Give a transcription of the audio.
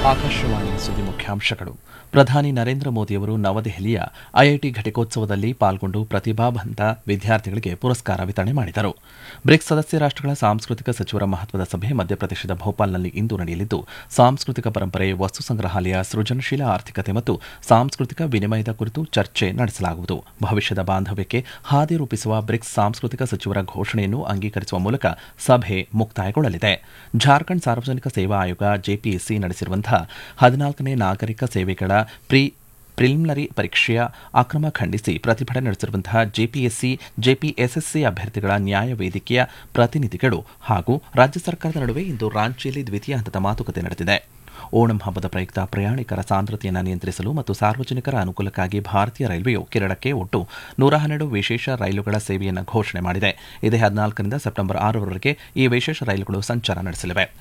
ಆಕಾಶವಾಣಿ ಸುದ್ದಿ ಮುಖ್ಯಾಂಶಗಳು ಪ್ರಧಾನಿ ನರೇಂದ್ರ ಮೋದಿಯವರು ನವದೆಹಲಿಯ ಐಐಟಿ ಘಟಿಕೋತ್ಸವದಲ್ಲಿ ಪಾಲ್ಗೊಂಡು ಪ್ರತಿಭಾವಂತ ವಿದ್ಯಾರ್ಥಿಗಳಿಗೆ ಪುರಸ್ಕಾರ ವಿತರಣೆ ಮಾಡಿದರು ಬ್ರಿಕ್ಸ್ ಸದಸ್ಯ ರಾಷ್ಟಗಳ ಸಾಂಸ್ಕೃತಿಕ ಸಚಿವರ ಮಹತ್ವದ ಸಭೆ ಮಧ್ಯಪ್ರದೇಶದ ಭೋಪಾಲ್ನಲ್ಲಿ ಇಂದು ನಡೆಯಲಿದ್ದು ಸಾಂಸ್ಕೃತಿಕ ಪರಂಪರೆ ವಸ್ತು ಸಂಗ್ರಹಾಲಯ ಸೃಜನಶೀಲ ಆರ್ಥಿಕತೆ ಮತ್ತು ಸಾಂಸ್ಕೃತಿಕ ವಿನಿಮಯದ ಕುರಿತು ಚರ್ಚೆ ನಡೆಸಲಾಗುವುದು ಭವಿಷ್ಯದ ಬಾಂಧವ್ಯಕ್ಕೆ ಹಾದಿ ರೂಪಿಸುವ ಬ್ರಿಕ್ಸ್ ಸಾಂಸ್ಕೃತಿಕ ಸಚಿವರ ಘೋಷಣೆಯನ್ನು ಅಂಗೀಕರಿಸುವ ಮೂಲಕ ಸಭೆ ಮುಕ್ತಾಯಗೊಳ್ಳಲಿದೆ ಜಾರ್ಖಂಡ್ ಸಾರ್ವಜನಿಕ ಸೇವಾ ಆಯೋಗ ಜೆಪಿಎಸ್ಸಿ ನಡೆಸಿರುವಂತಹ ಹದಿನಾಲ್ಕನೇ ನಾಗರಿಕ ಸೇವೆಗಳ ಪ್ರಿ ಪ್ರಿಲಿಮಿನರಿ ಪರೀಕ್ಷೆಯ ಅಕ್ರಮ ಖಂಡಿಸಿ ಪ್ರತಿಭಟನೆ ನಡೆಸಿರುವಂತಹ ಜೆಪಿಎಸ್ಸಿ ಜೆಪಿಎಸ್ಎಸ್ಸಿ ಅಭ್ಯರ್ಥಿಗಳ ನ್ಯಾಯ ವೇದಿಕೆಯ ಪ್ರತಿನಿಧಿಗಳು ಹಾಗೂ ರಾಜ್ಯ ಸರ್ಕಾರದ ನಡುವೆ ಇಂದು ರಾಂಚಿಯಲ್ಲಿ ದ್ವಿತೀಯ ಹಂತದ ಮಾತುಕತೆ ನಡೆದಿದೆ ಓಣಂ ಹಬ್ಬದ ಪ್ರಯುಕ್ತ ಪ್ರಯಾಣಿಕರ ಸಾಂದ್ರತೆಯನ್ನು ನಿಯಂತ್ರಿಸಲು ಮತ್ತು ಸಾರ್ವಜನಿಕರ ಅನುಕೂಲಕ್ಕಾಗಿ ಭಾರತೀಯ ರೈಲ್ವೆಯು ಕೇರಳಕ್ಕೆ ಒಟ್ಟು ನೂರ ಹನ್ನೆರಡು ವಿಶೇಷ ರೈಲುಗಳ ಸೇವೆಯನ್ನು ಘೋಷಣೆ ಮಾಡಿದೆ ಇದೇ ಹದಿನಾಲ್ಕರಿಂದ ಸೆಪ್ಟೆಂಬರ್ ಆರರವರೆಗೆ ಈ ವಿಶೇಷ ರೈಲುಗಳು ಸಂಚಾರ ನಡೆಸಲಿವೆ